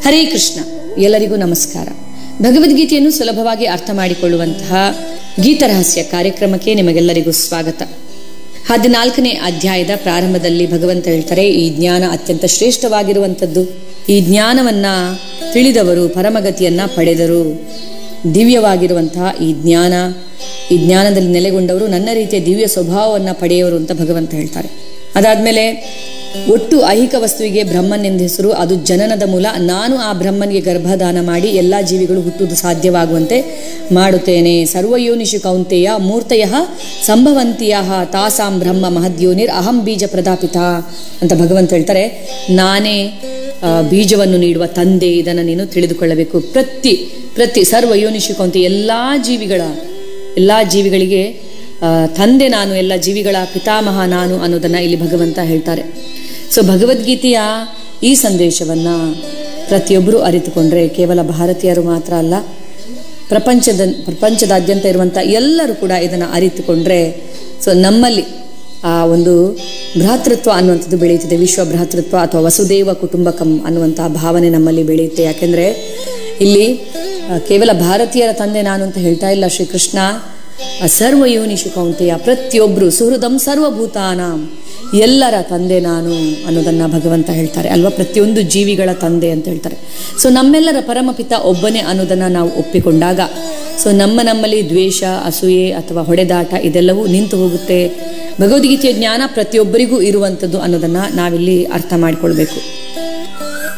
ಹರೇ ಕೃಷ್ಣ ಎಲ್ಲರಿಗೂ ನಮಸ್ಕಾರ ಭಗವದ್ಗೀತೆಯನ್ನು ಸುಲಭವಾಗಿ ಅರ್ಥ ಮಾಡಿಕೊಳ್ಳುವಂತಹ ಗೀತರಹಸ್ಯ ಕಾರ್ಯಕ್ರಮಕ್ಕೆ ನಿಮಗೆಲ್ಲರಿಗೂ ಸ್ವಾಗತ ಹದಿನಾಲ್ಕನೇ ಅಧ್ಯಾಯದ ಪ್ರಾರಂಭದಲ್ಲಿ ಭಗವಂತ ಹೇಳ್ತಾರೆ ಈ ಜ್ಞಾನ ಅತ್ಯಂತ ಶ್ರೇಷ್ಠವಾಗಿರುವಂಥದ್ದು ಈ ಜ್ಞಾನವನ್ನ ತಿಳಿದವರು ಪರಮಗತಿಯನ್ನ ಪಡೆದರು ದಿವ್ಯವಾಗಿರುವಂತಹ ಈ ಜ್ಞಾನ ಈ ಜ್ಞಾನದಲ್ಲಿ ನೆಲೆಗೊಂಡವರು ನನ್ನ ರೀತಿಯ ದಿವ್ಯ ಸ್ವಭಾವವನ್ನು ಪಡೆಯುವರು ಅಂತ ಭಗವಂತ ಹೇಳ್ತಾರೆ ಅದಾದ್ಮೇಲೆ ಒಟ್ಟು ಐಹಿಕ ವಸ್ತುವಿಗೆ ಬ್ರಹ್ಮನ್ ಎಂದ ಹೆಸರು ಅದು ಜನನದ ಮೂಲ ನಾನು ಆ ಬ್ರಹ್ಮನಿಗೆ ಗರ್ಭದಾನ ಮಾಡಿ ಎಲ್ಲ ಜೀವಿಗಳು ಹುಟ್ಟುವುದು ಸಾಧ್ಯವಾಗುವಂತೆ ಮಾಡುತ್ತೇನೆ ಸರ್ವಯೋನಿಷು ಕೌಂತೆಯ ಮೂರ್ತಯ ಸಂಭವಂತಿಯ ತಾಸಾಂ ಬ್ರಹ್ಮ ಮಹದ್ಯೋನಿರ್ ಅಹಂ ಬೀಜ ಪ್ರದಾಪಿತ ಅಂತ ಭಗವಂತ ಹೇಳ್ತಾರೆ ನಾನೇ ಆ, ಬೀಜವನ್ನು ನೀಡುವ ತಂದೆ ಇದನ್ನು ನೀನು ತಿಳಿದುಕೊಳ್ಳಬೇಕು ಪ್ರತಿ ಪ್ರತಿ ಸರ್ವ ಯೋನಿಷು ಕೌಂತೆ ಎಲ್ಲ ಜೀವಿಗಳ ಎಲ್ಲ ಜೀವಿಗಳಿಗೆ ಆ, ತಂದೆ ನಾನು ಎಲ್ಲ ಜೀವಿಗಳ ಪಿತಾಮಹ ನಾನು ಅನ್ನೋದನ್ನ ಇಲ್ಲಿ ಭಗವಂತ ಹೇಳ್ತಾರೆ ಸೊ ಭಗವದ್ಗೀತೆಯ ಈ ಸಂದೇಶವನ್ನ ಪ್ರತಿಯೊಬ್ಬರು ಅರಿತುಕೊಂಡ್ರೆ ಕೇವಲ ಭಾರತೀಯರು ಮಾತ್ರ ಅಲ್ಲ ಪ್ರಪಂಚದ ಪ್ರಪಂಚದಾದ್ಯಂತ ಇರುವಂಥ ಎಲ್ಲರೂ ಕೂಡ ಇದನ್ನು ಅರಿತುಕೊಂಡ್ರೆ ಸೊ ನಮ್ಮಲ್ಲಿ ಆ ಒಂದು ಭ್ರಾತೃತ್ವ ಅನ್ನುವಂಥದ್ದು ಬೆಳೆಯುತ್ತಿದೆ ವಿಶ್ವ ಭ್ರಾತೃತ್ವ ಅಥವಾ ವಸುದೇವ ಕುಟುಂಬಕಂ ಅನ್ನುವಂತಹ ಭಾವನೆ ನಮ್ಮಲ್ಲಿ ಬೆಳೆಯುತ್ತೆ ಯಾಕೆಂದ್ರೆ ಇಲ್ಲಿ ಆ, ಕೇವಲ ಭಾರತೀಯರ ತಂದೆ ನಾನು ಅಂತ ಹೇಳ್ತಾ ಇಲ್ಲ ಶ್ರೀಕೃಷ್ಣ ಆ ಸರ್ವ ಯೋನಿಷು ಕೌಂತೆಯ ಪ್ರತಿಯೊಬ್ಬರು ಸುಹೃದಂ ಸರ್ವಭೂತಾನಾಂ ಎಲ್ಲರ ತಂದೆ ನಾನು ಅನ್ನೋದನ್ನ ಭಗವಂತ ಹೇಳ್ತಾರೆ ಅಲ್ವಾ ಪ್ರತಿಯೊಂದು ಜೀವಿಗಳ ತಂದೆ ಅಂತ ಹೇಳ್ತಾರೆ ಸೊ ನಮ್ಮೆಲ್ಲರ ಪರಮಪಿತ ಒಬ್ಬನೇ ಅನ್ನೋದನ್ನ ನಾವು ಒಪ್ಪಿಕೊಂಡಾಗ ಸೊ ನಮ್ಮ ನಮ್ಮಲ್ಲಿ ದ್ವೇಷ ಅಸೂಯೆ ಅಥವಾ ಹೊಡೆದಾಟ ಇದೆಲ್ಲವೂ ನಿಂತು ಹೋಗುತ್ತೆ ಭಗವದ್ಗೀತೆಯ ಜ್ಞಾನ ಪ್ರತಿಯೊಬ್ಬರಿಗೂ ಇರುವಂಥದ್ದು ಅನ್ನೋದನ್ನ ನಾವಿಲ್ಲಿ ಅರ್ಥ ಮಾಡಿಕೊಳ್ಬೇಕು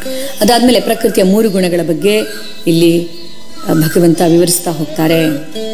ಅದಾದ್ಮೇಲೆ ಪ್ರಕೃತಿಯ ಮೂರು ಗುಣಗಳ ಬಗ್ಗೆ ಇಲ್ಲಿ ಆ, ಭಗವಂತ ವಿವರಿಸ್ತಾ ಹೋಗ್ತಾರೆ